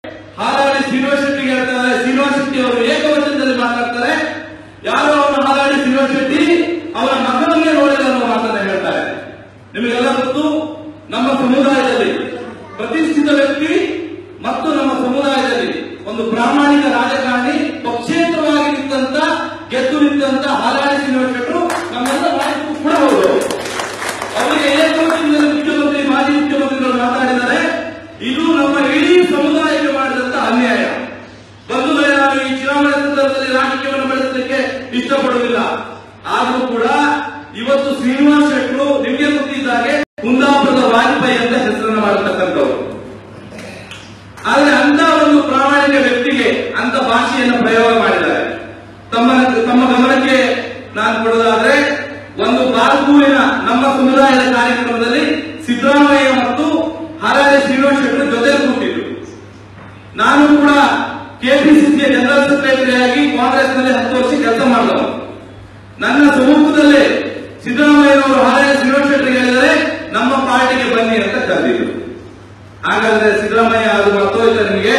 ಹಾಲಾಡಿ ಶ್ರೀನಿವಾಸ ಶೆಟ್ಟಿಗೆ ಹೇಳ್ತಾರೆ ಶ್ರೀನಿವಾಸ ಶೆಟ್ಟಿ ಅವರು ಏಕವಚನದಲ್ಲಿ ಮಾತಾಡ್ತಾರೆ ಯಾರೋ ಅವನು ಹಾಲಾಡಿ ಶ್ರೀನಿವಾಸ ಶೆಟ್ಟಿ ಅವರ ಮಗನನ್ನೇ ನೋಡಿದ ಅನ್ನೋ ಮಾತನ್ನ ಹೇಳ್ತಾರೆ ನಿಮಗೆಲ್ಲ ಗೊತ್ತು ನಮ್ಮ ಸಮುದಾಯದಲ್ಲಿ ಪ್ರತಿಷ್ಠಿತ ವ್ಯಕ್ತಿ ಮತ್ತು ನಮ್ಮ ಸಮುದಾಯದಲ್ಲಿ ಒಂದು ಪ್ರಾಮಾಣಿಕ ರಾಜಕಾರಣಿ ಪಕ್ಷೇತರವಾಗಿ ನಿಂತ ಗೆದ್ದು ನಿಂತ ಹಾಲಾಡಿ ಶ್ರೀನಿವಾಸ ಶೆಟ್ಟರು ನಮ್ಮೆಲ್ಲ ನಾಯಕರು ಕೂಡ ಹೌದು ಅವರಿಗೆ ಏಕವಚನದಲ್ಲಿ ಮುಖ್ಯಮಂತ್ರಿ ಮಾಜಿ ಮುಖ್ಯಮಂತ್ರಿಗಳು ಮಾತಾಡಿದ್ದಾರೆ ಇದು ನಮ್ಮ ಇಡೀ ಸಮುದಾಯಕ್ಕೆ ಮಾಡಿದಂತ ಅನ್ಯಾಯ ಬಂಧುಗಳೇ ನಾನು ಈ ಚುನಾವಣೆ ಸಂದರ್ಭದಲ್ಲಿ ರಾಜಕೀಯವನ್ನು ಬೆಳೆಸಲಿಕ್ಕೆ ಇಷ್ಟಪಡುವುದಿಲ್ಲ ಆದರೂ ಕೂಡ ಇವತ್ತು ಶ್ರೀನಿವಾಸ್ ಶೆಟ್ಟರು ನಿಮಗೆ ಗೊತ್ತಿದ್ದಾಗೆ ಕುಂದಾಪುರದ ವಾಜಪೇಯಿ ಅಂತ ಹೆಸರನ್ನು ಮಾಡತಕ್ಕಂಥವ್ರು ಆದ್ರೆ ಅಂತ ಒಂದು ಪ್ರಾಮಾಣಿಕ ವ್ಯಕ್ತಿಗೆ ಅಂತ ಭಾಷೆಯನ್ನು ಪ್ರಯೋಗ ಮಾಡಿದ್ದಾರೆ ತಮ್ಮ ತಮ್ಮ ಗಮನಕ್ಕೆ ನಾನು ಕೊಡೋದಾದ್ರೆ ಒಂದು ಬಾಲ್ಕೂರಿನ ನಮ್ಮ ಸಮುದಾಯದ ಕಾರ್ಯಕ್ರಮದಲ್ಲಿ ಸಿದ್ದರಾಮಯ್ಯ ಮತ್ತು ಹಾರಾಯ ಶ್ರೀನಿವಾಸ ಶೆಟ್ಟರು ಜೊತೆ ಕೂತಿದ್ರು ನಾನು ಕೂಡ ಕೆಪಿಸಿಸಿಯ ಜನರಲ್ ಸೆಕ್ರೆಟರಿ ಆಗಿ ಕಾಂಗ್ರೆಸ್ನಲ್ಲಿ ಹತ್ತು ವರ್ಷ ಕೆಲಸ ಮಾಡಿದವ ನನ್ನ ಸಮ್ಮುಖದಲ್ಲೇ ಸಿದ್ದರಾಮಯ್ಯನವರು ಹಾರಾಯ ಶ್ರೀನಿವಾಸ ಶೆಟ್ಟರಿಗೆ ಹೇಳಿದರೆ ನಮ್ಮ ಪಾರ್ಟಿಗೆ ಬನ್ನಿ ಅಂತ ಕರೆದಿದ್ರು ಹಾಗಾದ್ರೆ ಸಿದ್ದರಾಮಯ್ಯ ಅದು ಮರ್ತೋಯ್ತ ನಿಮಗೆ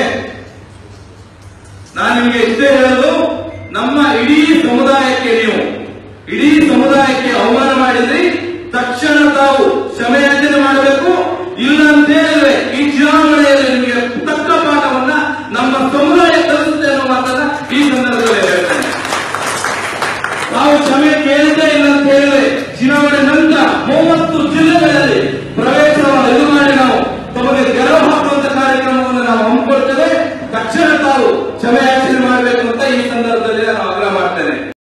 ನಾನು ನಿಮಗೆ ಇಷ್ಟೇ ಹೇಳೋದು ನಮ್ಮ ಇಡೀ ಸಮುದಾಯಕ್ಕೆ ನೀವು ಇಡೀ ಸಮುದಾಯಕ್ಕೆ ಅವಮಾನ ಮಾಡಿದ್ರಿ ತಕ್ಷಣ ತಾವು ಕ್ಷಮೆಯಾಚನೆ ಮಾಡಬೇಕು ಇಲ್ಲ ಅಂತ ಹೇಳಿದ್ರೆ ಈ ಚುನಾವಣೆ